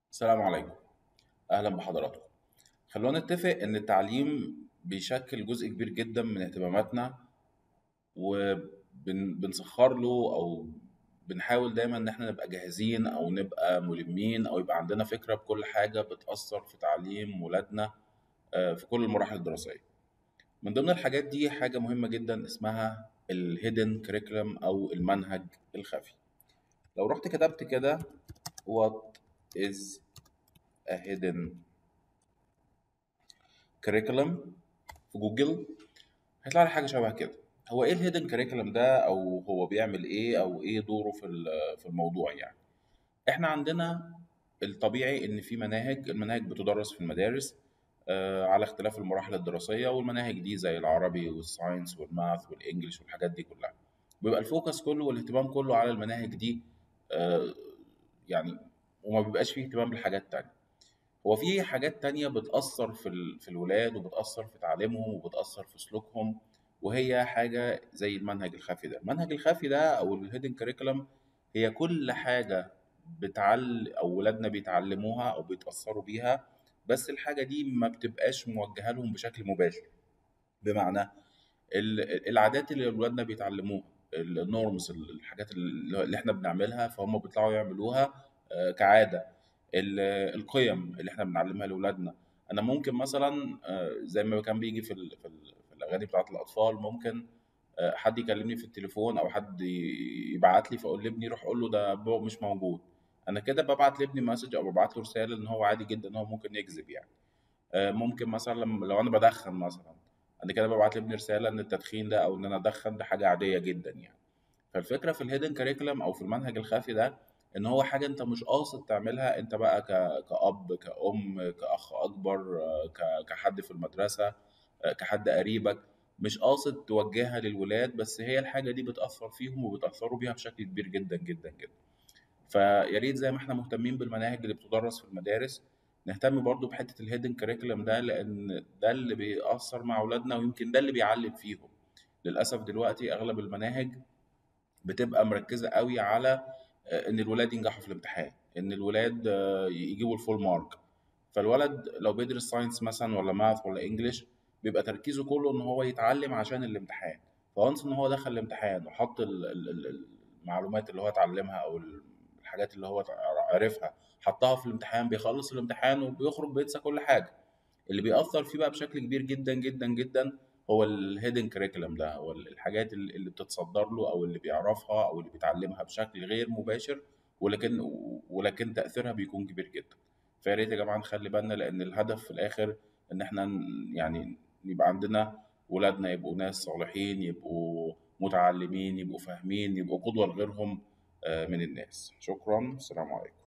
السلام عليكم أهلا بحضراتكم خلونا نتفق إن التعليم بيشكل جزء كبير جدا من اهتماماتنا وبنسخر له أو بنحاول دايما إن احنا نبقى جاهزين أو نبقى ملمين أو يبقى عندنا فكرة بكل حاجة بتأثر في تعليم ولادنا آه، في كل المراحل الدراسية من ضمن الحاجات دي حاجة مهمة جدا اسمها الهيدن كريكولم أو المنهج الخفي لو رحت كتبت كده what is a hidden curriculum في جوجل هيطلع لي حاجه شبه كده هو ايه الهيدن كريكولم ده او هو بيعمل ايه او ايه دوره في ال- في الموضوع يعني احنا عندنا الطبيعي ان في مناهج المناهج بتدرس في المدارس آه، على اختلاف المراحل الدراسيه والمناهج دي زي العربي والساينس والماث والانجليش والحاجات دي كلها بيبقى الفوكس كله والاهتمام كله على المناهج دي آه، يعني وما بيبقاش فيه اهتمام بالحاجات تانية هو في حاجات تانية بتأثر في ال... في الولاد وبتأثر في تعليمهم وبتأثر في سلوكهم وهي حاجة زي المنهج الخفي ده المنهج الخفي ده أو الهيدن كريكولم هي كل حاجة بتعل أو ولادنا بيتعلموها أو بيتأثروا بيها بس الحاجة دي ما بتبقاش موجهة لهم بشكل مباشر بمعنى ال- العادات اللي ولادنا بيتعلموها النورمز الحاجات اللي احنا بنعملها فهم بيطلعوا يعملوها آه، كعادة ال- القيم اللي احنا بنعلمها لاولادنا انا ممكن مثلا آه، زي ما كان بيجي في ال- في ال- في الاغاني بتاعت الاطفال ممكن آه، حد يكلمني في التليفون او حد ي- يبعت لي فاقول لابني روح قول له ده بابا مش موجود انا كده ببعت لابني مسج او ببعت له رساله ان هو عادي جدا ان هو ممكن يكذب يعني آه، ممكن مثلا لما- لو انا بدخن مثلا انا كده ببعت لابني رساله ان التدخين ده او ان انا ادخن ده حاجه عاديه جدا يعني فالفكره في الهيدن كاريكولم او في المنهج الخفي ده ان هو حاجه انت مش قاصد تعملها انت بقى ك... كأب كأم كأخ اكبر آه، ك... كحد في المدرسه آه، كحد قريبك مش قاصد توجهها للولاد بس هي الحاجه دي بتأثر فيهم وبتأثروا بيها بشكل كبير جدا جدا جدا فيا ريت زي ما احنا مهتمين بالمناهج اللي بتدرس في المدارس نهتم برضو بحته الهيدن كاريكولم ده لان ده اللي بيأثر مع اولادنا ويمكن ده اللي بيعلم فيهم للاسف دلوقتي اغلب المناهج بتبقى مركزه قوي على آه، ان الولاد ينجحوا في الامتحان ان الولاد آه، يجيبوا الفول مارك فالولد لو بيدرس ساينس مثلا ولا ماث ولا انجليش بيبقى تركيزه كله ان هو يتعلم عشان الامتحان فونس ان هو دخل الامتحان وحط ال- ال- ال- المعلومات اللي هو اتعلمها او الحاجات اللي هو عرفها حطها في الامتحان بيخلص الامتحان وبيخرج بينسى كل حاجه اللي بيأثر فيه بقى بشكل كبير جدا جدا جدا هو الهيدن كريكولم ده هو الحاجات اللي اللي بتتصدر له او اللي بيعرفها او اللي بيتعلمها بشكل غير مباشر ولكن ولكن تأثيرها بيكون كبير جدا فيا ريت يا جماعه نخلي بالنا لان الهدف في الاخر ان احنا ن- يعني يبقى عندنا ولادنا يبقوا ناس صالحين يبقوا متعلمين يبقوا فاهمين يبقوا قدوة لغيرهم آه، من الناس شكرا السلام عليكم